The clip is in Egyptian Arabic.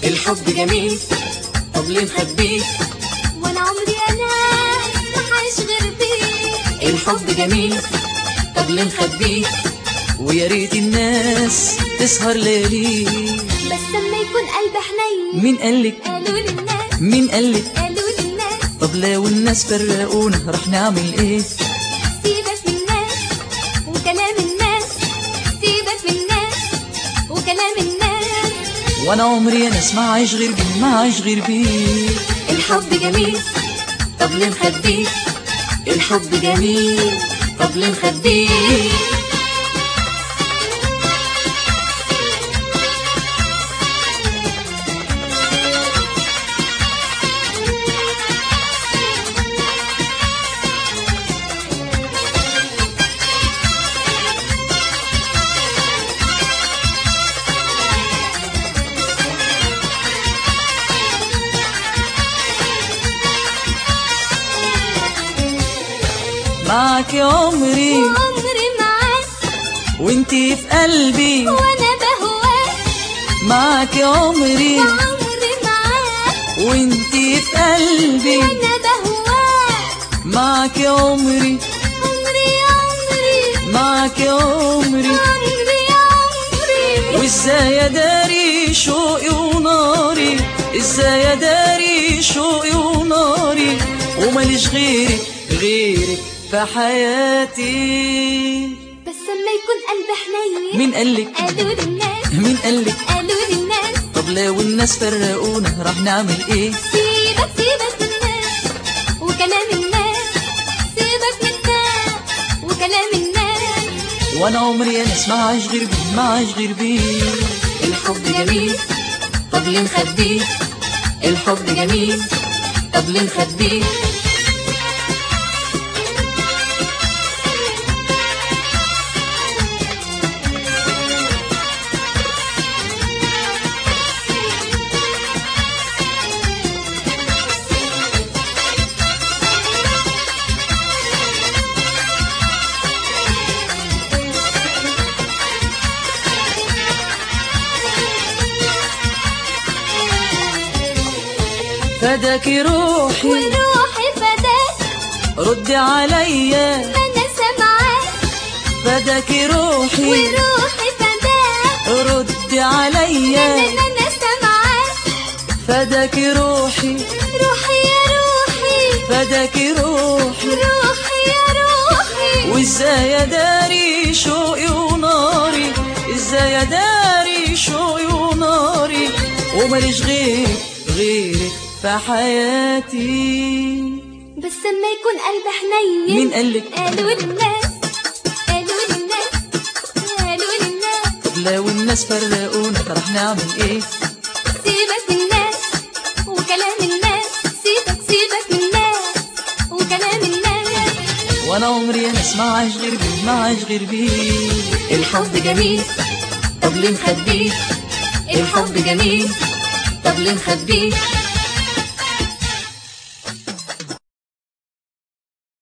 الحب جميل طب ليه نخبيه وانا عمري انا ما حعيش غير بيه الحب جميل طب ليه نخبيه ويا ريت الناس تسهر ليالي بس لما يكون قلبي حنين مين قالك قالوا للناس مين قالك قالوا للناس طب لو الناس فرقونا رح نعمل ايه سيبك من الناس وكلام الناس سيبك من الناس وكلام الناس وانا عمري انا اسمع عايش غير بيه ما عايش غير بيه الحب جميل طب ليه نخبيه الحب جميل طب ليه نخبيه معك يا عمري وعمري معاك وانتي في قلبي وانا بهواك معك يا عمري وعمري معاك وانتي في قلبي وانا بهواك معك يا عمري عمري عمري معك يا عمري عمري عمري وازاي اداري شوقي وناري ازاي اداري شوقي وناري وماليش غيرك غيرك في حياتي بس لما يكون قلبي حنين مين قالك قالوا للناس مين قالك قالوا للناس طب لو الناس فرقونا رح نعمل ايه سيبك سيبك من الناس وكلام الناس سيبك من الناس وكلام الناس وانا عمري انا اسمع عايش غير بيه ما عايش غير بيه الحب جميل طب ليه نخبيه الحب جميل طب ليه نخبيه فداك روحي وروحي فداك ردي عليا ما انا سامعاك فداك روحي وروحي فداك ردي ما عليا انا ما انا سامعاك فداك روحي روحي يا روحي فداك روحي روحي يا روحي وازاي اداري شوقي وناري ازاي اداري شوقي وناري وماليش غير غيرك في حياتي بس لما يكون قلبي حنين مين قالك قالوا للناس قالوا للناس قالوا للناس طب لو الناس فرقونا رح نعمل ايه سيبك من الناس وكلام الناس سيبك سيبك من الناس وكلام الناس وانا عمري انا اسمع عايش غير بيه ما عايش غير بيه الحب جميل طب ليه نخبيه الحب جميل طب ليه نخبيه